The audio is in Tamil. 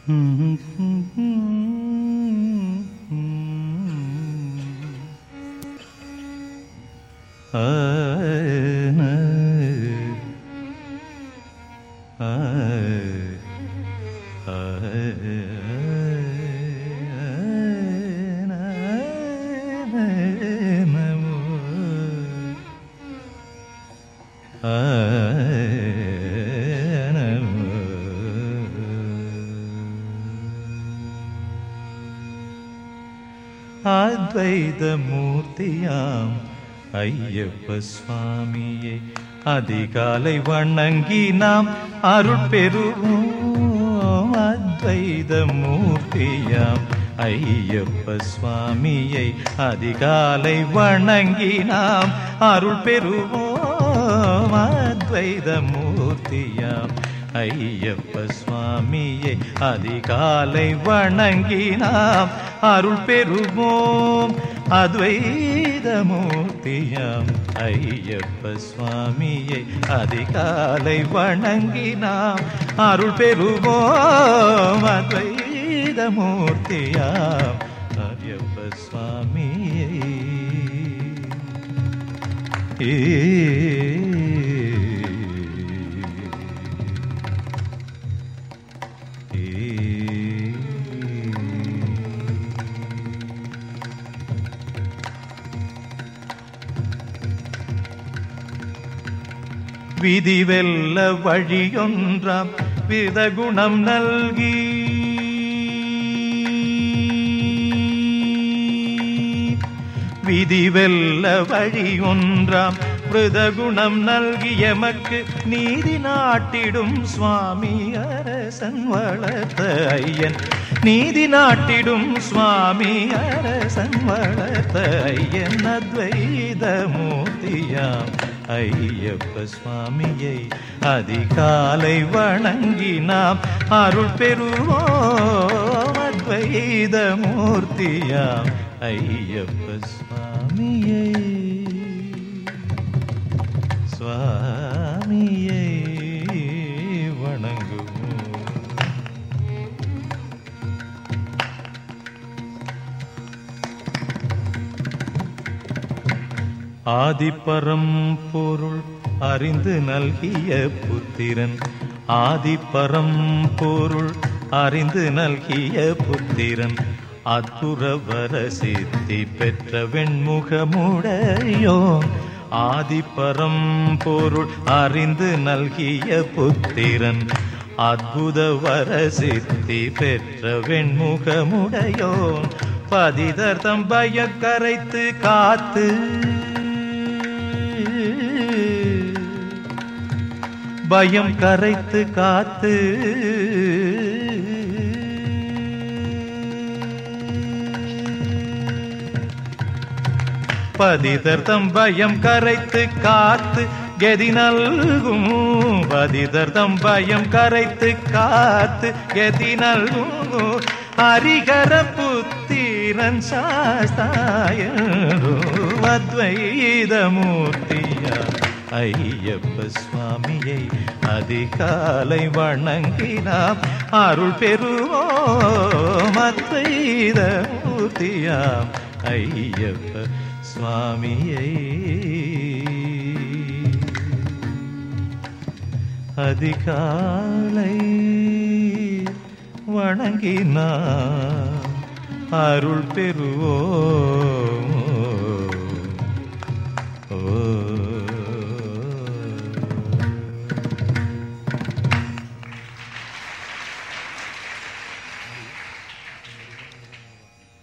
அத்வைதமூர்த்தியாம் ஐயப்ப சுவாமியை அதிகாலை வணங்கி நாம் அருள் பெறுவோம் அத்வைதமூர்த்தியாம் ஐயப்ப சுவாமியை அதிகாலை வணங்கி நாம் அருள் பெறுவோம் அத்வைதமூர்த்தியாம் ஐயப்ப சுவாமியை அதிகாலை வணங்கி நாம் அருள் பெறுவோம் அத்வைதமூர்த்தியாம் ஐயப்ப சுவாமியை அதிகாலை வணங்கி நாம் அருள் பெறுவோம் அத்வைதமூர்த்தியாம் ஐயப்ப சுவாமியை விதிவெல்ல வழியொன்றாம் விதகுணம் நல்கி விதிவெல்ல வழியொன்றாம் விருதகுணம் நல்கி எமக்கு நீதி நாட்டிடும் சுவாமி அரசன் வளர்த்த ஐயன் நீதி நாட்டிடும் சுவாமி அரசன் வளர்த்த ஐயன் அத்வைத மூர்த்தியாம் ஐயப்ப சுவாமியை அதிகாலை வணங்கி நாம் அருள் பெறுவோம் அத்வைத மூர்த்தியாம் ஐயப்ப சுவாமியை சுவாமியை வணங்குவோம் ஆதிப்பரம் பொருள் அறிந்து நல்கிய புத்திரன் ஆதிப்பரம் பொருள் அறிந்து நல்கிய புத்திரன் அத்துறவர சித்தி பெற்ற வெண்முகமுடையோன் ஆதிப்பரம் பொருள் அறிந்து நல்கிய புத்திரன் அற்புத வர சித்தி பெற்ற வெண்முகமுடையோன் பதிதர்தம் பய கரைத்து காத்து பயம் கரைத்து காத்து பதிதர்தம் பயம் கரைத்து காத்து கெதி நல்கும் பதிதர்தம் பயம் கரைத்து காத்து கெதி நல்கும் ஹரிகர புத்திரன் சாஸ்தாயோ அத்வைதமூர்த்தியா ஐயப்ப சுவாமியை அதிகாலை வணங்கினாம் அருள் பெறுவோம் அத்வைத மூர்த்தியாம் ஐயப்ப சுவாமியை அதிகாலை வணங்கினாம் அருள் பெறுவோம்